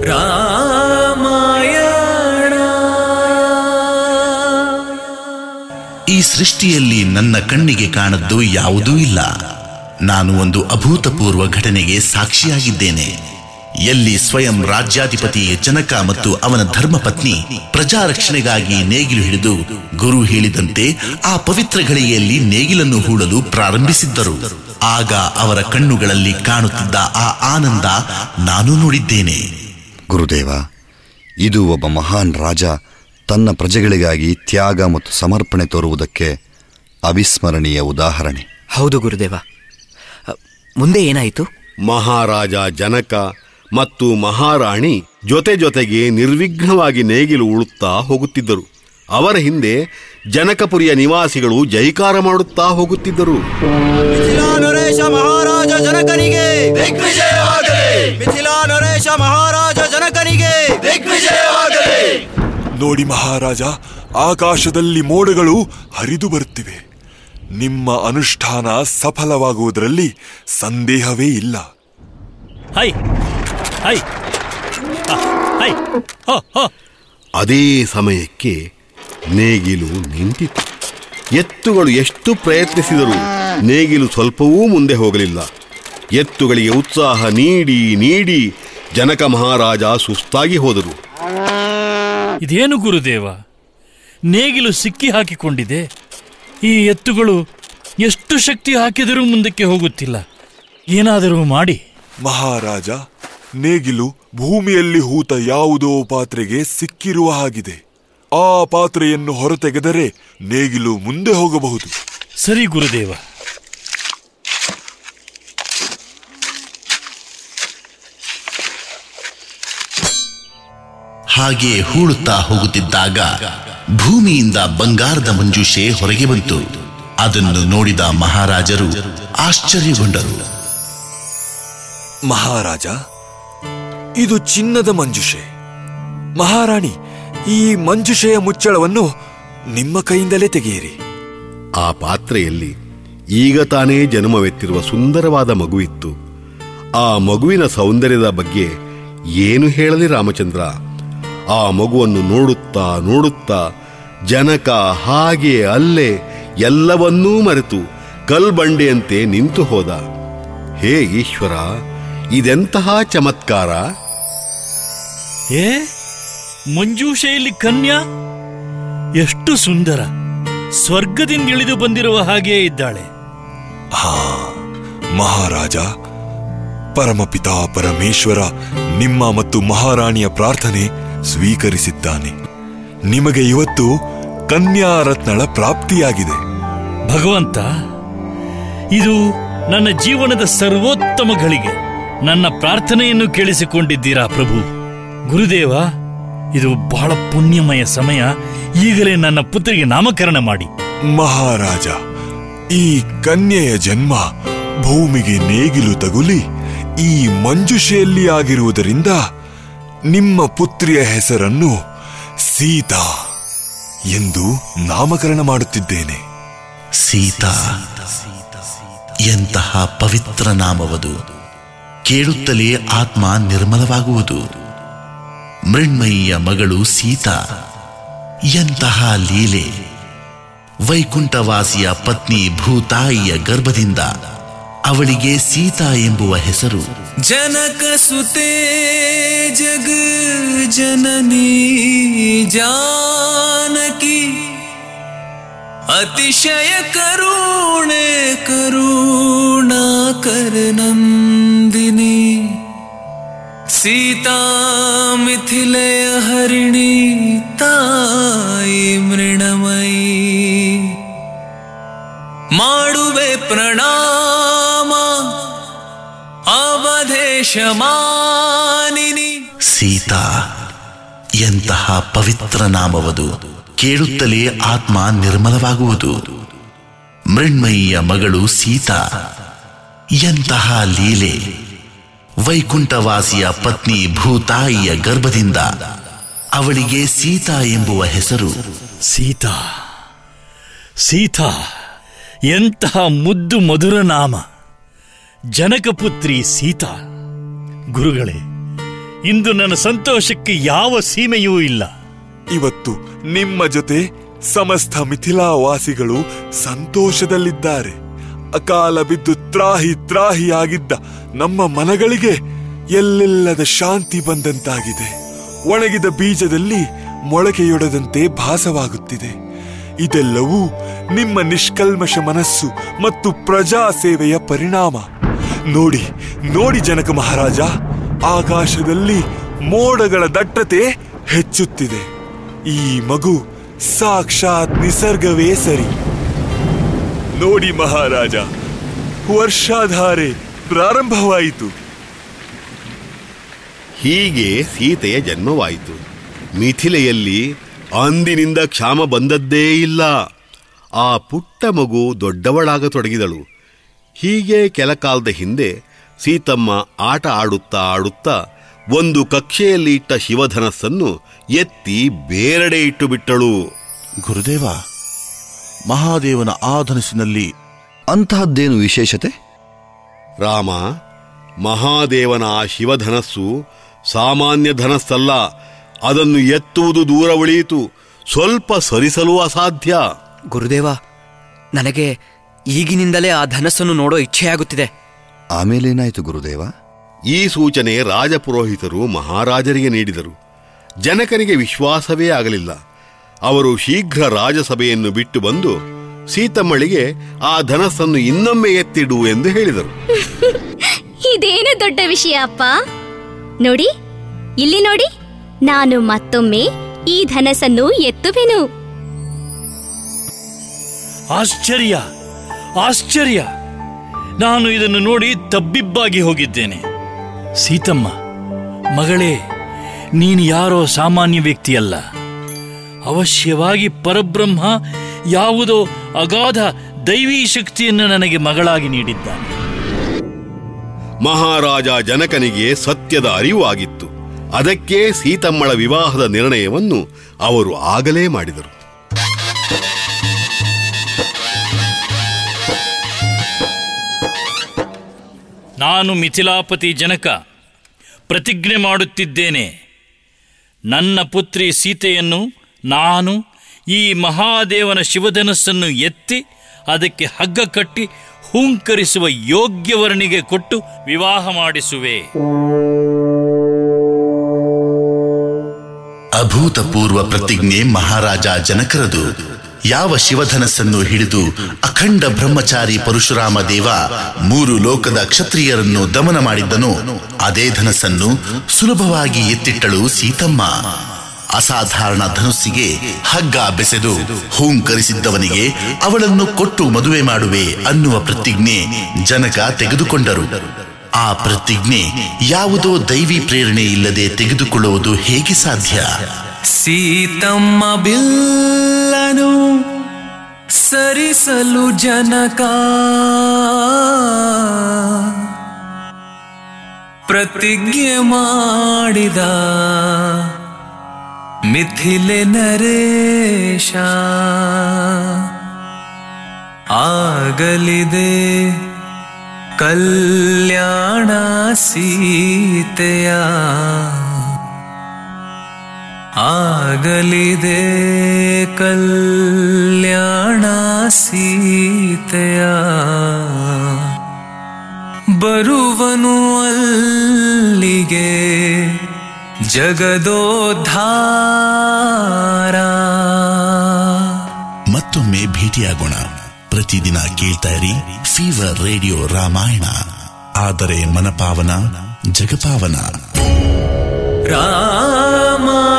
ಈ ಸೃಷ್ಟಿಯಲ್ಲಿ ನನ್ನ ಕಣ್ಣಿಗೆ ಕಾಣದ್ದು ಯಾವುದೂ ಇಲ್ಲ ನಾನು ಒಂದು ಅಭೂತಪೂರ್ವ ಘಟನೆಗೆ ಸಾಕ್ಷಿಯಾಗಿದ್ದೇನೆ ಎಲ್ಲಿ ಸ್ವಯಂ ರಾಜ್ಯಾಧಿಪತಿ ಜನಕ ಮತ್ತು ಅವನ ಧರ್ಮಪತ್ನಿ ಪ್ರಜಾರಕ್ಷಣೆಗಾಗಿ ನೇಗಿಲು ಹಿಡಿದು ಗುರು ಹೇಳಿದಂತೆ ಆ ಪವಿತ್ರ ಘಳಿಗೆಯಲ್ಲಿ ನೇಗಿಲನ್ನು ಹೂಡಲು ಪ್ರಾರಂಭಿಸಿದ್ದರು ಆಗ ಅವರ ಕಣ್ಣುಗಳಲ್ಲಿ ಕಾಣುತ್ತಿದ್ದ ಆ ಆನಂದ ನಾನು ನೋಡಿದ್ದೇನೆ ಗುರುದೇವ ಇದು ಒಬ್ಬ ಮಹಾನ್ ರಾಜ ತನ್ನ ಪ್ರಜೆಗಳಿಗಾಗಿ ತ್ಯಾಗ ಮತ್ತು ಸಮರ್ಪಣೆ ತೋರುವುದಕ್ಕೆ ಅವಿಸ್ಮರಣೀಯ ಉದಾಹರಣೆ ಹೌದು ಗುರುದೇವ ಅ, ಮುಂದೆ ಏನಾಯಿತು ಮಹಾರಾಜ ಜನಕ ಮತ್ತು ಮಹಾರಾಣಿ ಜೊತೆ ಜೊತೆಗೆ ನಿರ್ವಿಘ್ನವಾಗಿ ನೇಗಿಲು ಉಳುತ್ತಾ ಹೋಗುತ್ತಿದ್ದರು ಅವರ ಹಿಂದೆ ಜನಕಪುರಿಯ ನಿವಾಸಿಗಳು ಜೈಕಾರ ಮಾಡುತ್ತಾ ಹೋಗುತ್ತಿದ್ದರು ಮಿಥಿಲಾನರೇಶ ಮಹಾರಾಜ ಜನಕನಿಗೆ ಮಿಥಿಲಾನರೇಶ ಮಹಾರಾಜ ಜನಕನಿಗೆ ನೋಡಿ ಮಹಾರಾಜ ಆಕಾಶದಲ್ಲಿ ಮೋಡಗಳು ಹರಿದು ಬರುತ್ತಿವೆ ನಿಮ್ಮ ಅನುಷ್ಠಾನ ಸಫಲವಾಗುವುದರಲ್ಲಿ ಸಂದೇಹವೇ ಇಲ್ಲ ಹೈ ಹೈ ಹ, ಹೈ ಹೋ ಹೋ ಅದೇ ಸಮಯಕ್ಕೆ ನೇಗಿಲು ನಿಂತಿತು ಎತ್ತುಗಳು ಎಷ್ಟು ಪ್ರಯತ್ನಿಸಿದರೂ ನೇಗಿಲು ಸ್ವಲ್ಪವೂ ಮುಂದೆ ಹೋಗಲಿಲ್ಲ ಎತ್ತುಗಳಿಗೆ ಉತ್ಸಾಹ ನೀಡಿ ನೀಡಿ ಜನಕ ಮಹಾರಾಜ ಸುಸ್ತಾಗಿ ಹೋದರು ಇದೇನು ಗುರುದೇವ ನೇಗಿಲು ಸಿಕ್ಕಿ ಹಾಕಿಕೊಂಡಿದೆ ಈ ಎತ್ತುಗಳು ಎಷ್ಟು ಶಕ್ತಿ ಹಾಕಿದರೂ ಮುಂದಕ್ಕೆ ಹೋಗುತ್ತಿಲ್ಲ ಏನಾದರೂ ಮಾಡಿ ಮಹಾರಾಜ ನೇಗಿಲು ಭೂಮಿಯಲ್ಲಿ ಹೂತ ಯಾವುದೋ ಪಾತ್ರೆಗೆ ಸಿಕ್ಕಿರುವ ಹಾಗಿದೆ ಆ ಪಾತ್ರೆಯನ್ನು ಹೊರತೆಗೆದರೆ ನೇಗಿಲು ಮುಂದೆ ಹೋಗಬಹುದು ಸರಿ ಗುರುದೇವ ಹಾಗೆ ಹೂಳುತ್ತಾ ಹೋಗುತ್ತಿದ್ದಾಗ ಭೂಮಿಯಿಂದ ಬಂಗಾರದ ಮಂಜೂಷೆ ಹೊರಗೆ ಬಂತು ಅದನ್ನು ನೋಡಿದ ಮಹಾರಾಜರು ಆಶ್ಚರ್ಯಗೊಂಡರು ಮಹಾರಾಜ ಇದು ಚಿನ್ನದ ಮಂಜುಷೆ ಮಹಾರಾಣಿ ಈ ಮಂಜುಷೆಯ ಮುಚ್ಚಳವನ್ನು ನಿಮ್ಮ ಕೈಯಿಂದಲೇ ತೆಗೆಯಿರಿ ಆ ಪಾತ್ರೆಯಲ್ಲಿ ಈಗ ತಾನೇ ಜನ್ಮವೆತ್ತಿರುವ ಸುಂದರವಾದ ಮಗುವಿತ್ತು ಆ ಮಗುವಿನ ಸೌಂದರ್ಯದ ಬಗ್ಗೆ ಏನು ಹೇಳಲಿ ರಾಮಚಂದ್ರ ಆ ಮಗುವನ್ನು ನೋಡುತ್ತಾ ನೋಡುತ್ತಾ ಜನಕ ಹಾಗೆ ಅಲ್ಲೇ ಎಲ್ಲವನ್ನೂ ಮರೆತು ಕಲ್ಬಂಡೆಯಂತೆ ನಿಂತು ಹೋದ ಹೇ ಈಶ್ವರ ಇದೆಂತಹ ಚಮತ್ಕಾರ ಏ ಮಂಜೂಷೆಯಲ್ಲಿ ಕನ್ಯಾ ಎಷ್ಟು ಸುಂದರ ಸ್ವರ್ಗದಿಂದ ಇಳಿದು ಬಂದಿರುವ ಹಾಗೆಯೇ ಇದ್ದಾಳೆ ಹಾ ಮಹಾರಾಜ ಪರಮಪಿತಾ ಪರಮೇಶ್ವರ ನಿಮ್ಮ ಮತ್ತು ಮಹಾರಾಣಿಯ ಪ್ರಾರ್ಥನೆ ಸ್ವೀಕರಿಸಿದ್ದಾನೆ ನಿಮಗೆ ಇವತ್ತು ಕನ್ಯಾ ರತ್ನಳ ಪ್ರಾಪ್ತಿಯಾಗಿದೆ ಭಗವಂತ ಇದು ನನ್ನ ಜೀವನದ ಸರ್ವೋತ್ತಮ ಗಳಿಗೆ ನನ್ನ ಪ್ರಾರ್ಥನೆಯನ್ನು ಕೇಳಿಸಿಕೊಂಡಿದ್ದೀರಾ ಪ್ರಭು ಗುರುದೇವ ಇದು ಬಹಳ ಪುಣ್ಯಮಯ ಸಮಯ ಈಗಲೇ ನನ್ನ ಪುತ್ರಿಗೆ ನಾಮಕರಣ ಮಾಡಿ ಮಹಾರಾಜ ಈ ಕನ್ಯೆಯ ಜನ್ಮ ಭೂಮಿಗೆ ನೇಗಿಲು ತಗುಲಿ ಈ ಮಂಜುಷೆಯಲ್ಲಿ ಆಗಿರುವುದರಿಂದ ನಿಮ್ಮ ಪುತ್ರಿಯ ಹೆಸರನ್ನು ಸೀತಾ ಎಂದು ನಾಮಕರಣ ಮಾಡುತ್ತಿದ್ದೇನೆ ಸೀತಾ ಎಂತಹ ಪವಿತ್ರ ನಾಮವದು ಕೇಳುತ್ತಲೇ ಆತ್ಮ ನಿರ್ಮಲವಾಗುವುದು ಮೃಣ್ಮಯಿಯ ಮಗಳು ಸೀತಾ ಎಂತಹ ಲೀಲೆ ವೈಕುಂಠವಾಸಿಯ ಪತ್ನಿ ಭೂತಾಯಿಯ ಗರ್ಭದಿಂದ ಅವಳಿಗೆ ಸೀತಾ ಎಂಬುವ ಹೆಸರು ಜನಕ ಸುತೆ ಜಗ ಜನನಿ ಜಾನಕಿ ಅತಿಶಯ ಕರುಣೆ ಕರುಣಾ ನಂದಿನಿ ಸೀತಾ ಮಿಥಿಲಯ ಹರಿಣಿ ತಾಯಿ ಮೃಣಮಯಿ ಮಾಡುವೆ ಪ್ರಣಾಮ ಅವಧೇಶ ಮಾನಿನಿ ಸೀತಾ ಎಂತಹ ಪವಿತ್ರ ನಾಮವದು ಕೇಳುತ್ತಲೇ ಆತ್ಮ ನಿರ್ಮಲವಾಗುವುದು ಮೃಣ್ಮಯಿಯ ಮಗಳು ಸೀತಾ ಎಂತಹ ಲೀಲೆ ವೈಕುಂಠವಾಸಿಯ ಪತ್ನಿ ಭೂತಾಯಿಯ ಗರ್ಭದಿಂದ ಅವಳಿಗೆ ಸೀತಾ ಎಂಬುವ ಹೆಸರು ಸೀತಾ ಸೀತಾ ಎಂತಹ ಮುದ್ದು ಮಧುರ ನಾಮ ಜನಕಪುತ್ರಿ ಸೀತಾ ಗುರುಗಳೇ ಇಂದು ನನ್ನ ಸಂತೋಷಕ್ಕೆ ಯಾವ ಸೀಮೆಯೂ ಇಲ್ಲ ಇವತ್ತು ನಿಮ್ಮ ಜೊತೆ ಸಮಸ್ತ ಮಿಥಿಲಾ ವಾಸಿಗಳು ಸಂತೋಷದಲ್ಲಿದ್ದಾರೆ ಅಕಾಲ ಬಿದ್ದು ತ್ರಾಹಿ ತ್ರಾಹಿಯಾಗಿದ್ದ ನಮ್ಮ ಮನಗಳಿಗೆ ಎಲ್ಲೆಲ್ಲದ ಶಾಂತಿ ಬಂದಂತಾಗಿದೆ ಒಣಗಿದ ಬೀಜದಲ್ಲಿ ಮೊಳಕೆಯೊಡೆದಂತೆ ಭಾಸವಾಗುತ್ತಿದೆ ಇದೆಲ್ಲವೂ ನಿಮ್ಮ ನಿಷ್ಕಲ್ಮಶ ಮನಸ್ಸು ಮತ್ತು ಪ್ರಜಾ ಸೇವೆಯ ಪರಿಣಾಮ ನೋಡಿ ನೋಡಿ ಜನಕ ಮಹಾರಾಜ ಆಕಾಶದಲ್ಲಿ ಮೋಡಗಳ ದಟ್ಟತೆ ಹೆಚ್ಚುತ್ತಿದೆ ಈ ಮಗು ಸಾಕ್ಷಾತ್ ನಿಸರ್ಗವೇ ಸರಿ ನೋಡಿ ಮಹಾರಾಜ ವರ್ಷಾಧಾರೆ ಪ್ರಾರಂಭವಾಯಿತು ಹೀಗೆ ಸೀತೆಯ ಜನ್ಮವಾಯಿತು ಮಿಥಿಲೆಯಲ್ಲಿ ಅಂದಿನಿಂದ ಕ್ಷಾಮ ಬಂದದ್ದೇ ಇಲ್ಲ ಆ ಪುಟ್ಟ ಮಗು ದೊಡ್ಡವಳಾಗತೊಡಗಿದಳು ಹೀಗೆ ಕೆಲ ಕಾಲದ ಹಿಂದೆ ಸೀತಮ್ಮ ಆಟ ಆಡುತ್ತಾ ಆಡುತ್ತಾ ಒಂದು ಕಕ್ಷೆಯಲ್ಲಿ ಇಟ್ಟ ಶಿವಧನಸ್ಸನ್ನು ಎತ್ತಿ ಬೇರೆಡೆ ಇಟ್ಟು ಬಿಟ್ಟಳು ಗುರುದೇವ ಮಹಾದೇವನ ಆ ಧನಸ್ಸಿನಲ್ಲಿ ಅಂತಹದ್ದೇನು ವಿಶೇಷತೆ ರಾಮ ಮಹಾದೇವನ ಆ ಶಿವಧನಸ್ಸು ಸಾಮಾನ್ಯ ಧನಸ್ಸಲ್ಲ ಅದನ್ನು ಎತ್ತುವುದು ದೂರ ಉಳಿಯಿತು ಸ್ವಲ್ಪ ಸರಿಸಲು ಅಸಾಧ್ಯ ಗುರುದೇವ ನನಗೆ ಈಗಿನಿಂದಲೇ ಆ ಧನಸ್ಸನ್ನು ನೋಡೋ ಇಚ್ಛೆಯಾಗುತ್ತಿದೆ ಆಮೇಲೇನಾಯಿತು ಗುರುದೇವ ಈ ಸೂಚನೆ ರಾಜಪುರೋಹಿತರು ಮಹಾರಾಜರಿಗೆ ನೀಡಿದರು ಜನಕನಿಗೆ ವಿಶ್ವಾಸವೇ ಆಗಲಿಲ್ಲ ಅವರು ಶೀಘ್ರ ರಾಜಸಭೆಯನ್ನು ಬಿಟ್ಟು ಬಂದು ಸೀತಮ್ಮಳಿಗೆ ಆ ಧನಸ್ಸನ್ನು ಇನ್ನೊಮ್ಮೆ ಎತ್ತಿಡು ಎಂದು ಹೇಳಿದರು ಇದೇನು ದೊಡ್ಡ ವಿಷಯ ಅಪ್ಪ ನೋಡಿ ಇಲ್ಲಿ ನೋಡಿ ನಾನು ಮತ್ತೊಮ್ಮೆ ಈ ಧನಸನ್ನು ಎತ್ತುವೆನು ಆಶ್ಚರ್ಯ ಆಶ್ಚರ್ಯ ನಾನು ಇದನ್ನು ನೋಡಿ ತಬ್ಬಿಬ್ಬಾಗಿ ಹೋಗಿದ್ದೇನೆ ಸೀತಮ್ಮ ಮಗಳೇ ನೀನು ಯಾರೋ ಸಾಮಾನ್ಯ ವ್ಯಕ್ತಿಯಲ್ಲ ಅವಶ್ಯವಾಗಿ ಪರಬ್ರಹ್ಮ ಯಾವುದೋ ಅಗಾಧ ದೈವೀ ಶಕ್ತಿಯನ್ನು ನನಗೆ ಮಗಳಾಗಿ ನೀಡಿದ್ದಾನೆ ಮಹಾರಾಜ ಜನಕನಿಗೆ ಸತ್ಯದ ಅರಿವು ಆಗಿತ್ತು ಅದಕ್ಕೆ ಸೀತಮ್ಮಳ ವಿವಾಹದ ನಿರ್ಣಯವನ್ನು ಅವರು ಆಗಲೇ ಮಾಡಿದರು ನಾನು ಮಿಥಿಲಾಪತಿ ಜನಕ ಪ್ರತಿಜ್ಞೆ ಮಾಡುತ್ತಿದ್ದೇನೆ ನನ್ನ ಪುತ್ರಿ ಸೀತೆಯನ್ನು ನಾನು ಈ ಮಹಾದೇವನ ಶಿವಧನಸ್ಸನ್ನು ಎತ್ತಿ ಅದಕ್ಕೆ ಹಗ್ಗ ಕಟ್ಟಿ ಹೂಂಕರಿಸುವ ಯೋಗ್ಯವರನಿಗೆ ಕೊಟ್ಟು ವಿವಾಹ ಮಾಡಿಸುವೆ ಅಭೂತಪೂರ್ವ ಪ್ರತಿಜ್ಞೆ ಮಹಾರಾಜ ಜನಕರದು ಯಾವ ಶಿವಧನಸ್ಸನ್ನು ಹಿಡಿದು ಅಖಂಡ ಬ್ರಹ್ಮಚಾರಿ ಪರಶುರಾಮ ದೇವ ಮೂರು ಲೋಕದ ಕ್ಷತ್ರಿಯರನ್ನು ದಮನ ಮಾಡಿದ್ದನೋ ಅದೇ ಧನಸ್ಸನ್ನು ಸುಲಭವಾಗಿ ಎತ್ತಿಟ್ಟಳು ಸೀತಮ್ಮ ಅಸಾಧಾರಣ ಧನುಸ್ಸಿಗೆ ಹಗ್ಗ ಬೆಸೆದು ಹೂಂಕರಿಸಿದ್ದವನಿಗೆ ಅವಳನ್ನು ಕೊಟ್ಟು ಮದುವೆ ಮಾಡುವೆ ಅನ್ನುವ ಪ್ರತಿಜ್ಞೆ ಜನಕ ತೆಗೆದುಕೊಂಡರು ಆ ಪ್ರತಿಜ್ಞೆ ಯಾವುದೋ ದೈವಿ ಪ್ರೇರಣೆ ಇಲ್ಲದೆ ತೆಗೆದುಕೊಳ್ಳುವುದು ಹೇಗೆ ಸಾಧ್ಯ ಸೀತಮ್ಮ ಬಿಲ್ಲನು ಸರಿಸಲು ಜನಕ ಪ್ರತಿಜ್ಞೆ ಮಾಡಿದ ಮಿಥಿಲೆ ನರೇಶ ಆಗಲಿದೆ ಕಲ್ಯಾಣ ಸೀತೆಯ ಆಗಲಿದೆ ಕಲ್ಯಾಣ ಸೀತೆಯ ಬರುವನು ಅಲ್ಲಿಗೆ ಜಗದೋದ್ಧಾರ ಮತ್ತೊಮ್ಮೆ ಭೇಟಿಯಾಗೋಣ ಪ್ರತಿದಿನ ಕೇಳ್ತಾ ಇರಿ ಫೀವರ್ ರೇಡಿಯೋ ರಾಮಾಯಣ ಆದರೆ ಮನಪಾವನ ಜಗಪಾವನ ರಾಮಾಯಣ